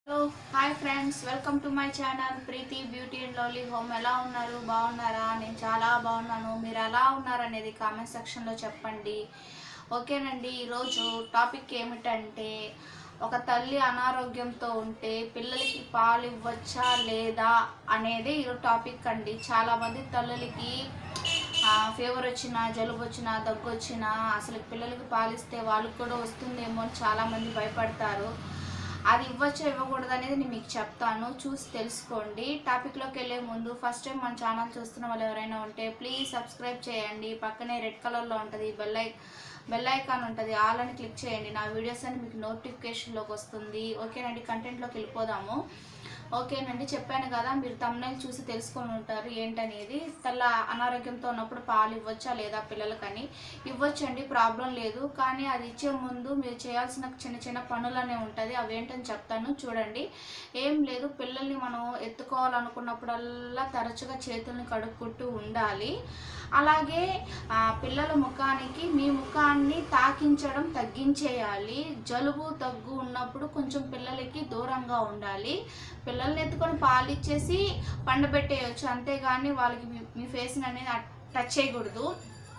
hello hi friends welcome to my channel Preethi beauty and lovely home ఎలా ఉన్నారు బాగున్నారా నేను చాలా బాగున్నాను మీరు ఎలా ఉన్నారు అనేది కామెంట్ సెక్షన్లో చెప్పండి ఓకేనండి ఈరోజు టాపిక్ ఏమిటంటే ఒక తల్లి అనారోగ్యంతో ఉంటే పిల్లలకి పాలు ఇవ్వచ్చా లేదా అనేది ఈరోజు టాపిక్ అండి చాలామంది తల్లులకి ఫీవర్ వచ్చినా జలుబు వచ్చినా దగ్గు వచ్చినా అసలు పిల్లలకి పాలిస్తే వాళ్ళకి కూడా వస్తుందేమో అని చాలామంది భయపడతారు అది ఇవ్వచ్చో ఇవ్వకూడదు అనేది నేను మీకు చెప్తాను చూసి తెలుసుకోండి టాపిక్లోకి వెళ్ళే ముందు ఫస్ట్ టైం మన ఛానల్ చూస్తున్న వాళ్ళు ఎవరైనా ఉంటే ప్లీజ్ సబ్స్క్రైబ్ చేయండి పక్కనే రెడ్ కలర్లో ఉంటుంది బెల్ ఐ బెల్ ఐకాన్ ఉంటుంది ఆల్ అని క్లిక్ చేయండి నా వీడియోస్ అని మీకు నోటిఫికేషన్లోకి వస్తుంది ఓకేనండి కంటెంట్లోకి వెళ్ళిపోదాము ఓకేనండి చెప్పాను కదా మీరు తమ్ముళ్ళు చూసి తెలుసుకొని ఉంటారు ఏంటనేది తెల్ల అనారోగ్యంతో ఉన్నప్పుడు పాలు ఇవ్వచ్చా లేదా పిల్లలకని ఇవ్వచ్చండి ప్రాబ్లం లేదు కానీ అది ఇచ్చే ముందు మీరు చేయాల్సిన చిన్న చిన్న పనులు అనేవి ఉంటుంది అవేంటని చెప్తాను చూడండి ఏం లేదు పిల్లల్ని మనం ఎత్తుకోవాలనుకున్నప్పుడల్లా తరచుగా చేతుల్ని కడుక్కుంటూ ఉండాలి అలాగే ఆ, పిల్లల ముఖానికి మీ ముఖాన్ని తాకించడం తగ్గించేయాలి జలుబు దగ్గు ఉన్నప్పుడు కొంచెం పిల్లలకి దూరంగా ఉండాలి పిల్లల్ని ఎత్తుకొని పాలు ఇచ్చేసి పండబెట్టేయచ్చు అంతేగాని వాళ్ళకి మీ- మీ ఫేస్ని అనేది అట్- టచ్ చేయకూడదు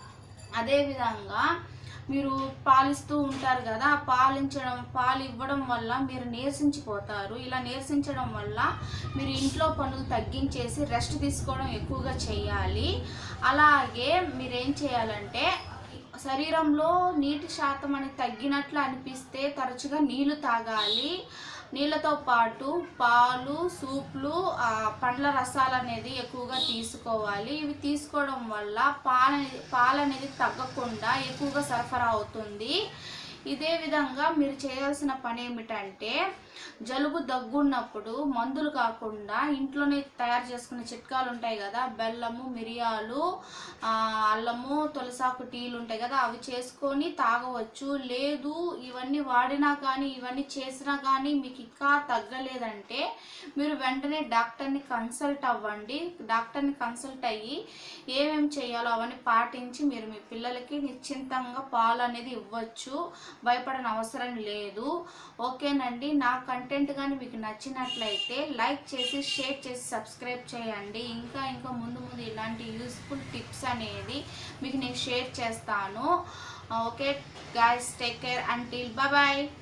అదేవిధంగా మీరు పాలిస్తూ ఉంటారు కదా ఆ పాలించడం పాలు ఇవ్వడం వల్ల మీరు నీరసించిపోతారు ఇలా నీరసించడం వల్ల మీరు ఇంట్లో పనులు తగ్గించేసి రెస్ట్ తీసుకోవడం ఎక్కువగా చేయాలి అలాగే మీరేం చేయాలంటే శరీరంలో నీటి శాతం అనేది తగ్గినట్లు అనిపిస్తే తరచుగా నీళ్లు తాగాలి నీళ్ళతో పాటు పాలు సూప్లు ఆ, పండ్ల రసాలు అనేది ఎక్కువగా తీసుకోవాలి ఇవి తీసుకోవడం వల్ల పాల పాలు అనేది తగ్గకుండా ఎక్కువగా సరఫరా అవుతుంది ఇదే విధంగా మీరు చేయాల్సిన పని ఏమిటంటే జలుబు దగ్గున్నప్పుడు మందులు కాకుండా ఇంట్లోనే తయారు చేసుకునే చిట్కాలు ఉంటాయి కదా బెల్లము మిరియాలు ఆ, అల్లము తులసాకు టీలు ఉంటాయి కదా అవి చేసుకొని తాగవచ్చు లేదు ఇవన్నీ వాడినా కానీ ఇవన్నీ చేసినా కానీ మీకు ఇంకా తగ్గలేదంటే మీరు వెంటనే డాక్టర్ని కన్సల్ట్ అవ్వండి డాక్టర్ని కన్సల్ట్ అయ్యి ఏమేమి చేయాలో అవన్నీ పాటించి మీరు మీ పిల్లలకి నిశ్చింతంగా పాలు అనేది ఇవ్వచ్చు భయపడని అవసరం లేదు ఓకేనండి నా కంటెంట్ కానీ మీకు నచ్చినట్లయితే లైక్ చేసి షేర్ చేసి సబ్స్క్రైబ్ చేయండి ఇంకా ఇంకా ముందు ముందు ఇలాంటి యూస్ఫుల్ టిప్స్ అనేది మీకు నేను షేర్ చేస్తాను okay guys take care until bye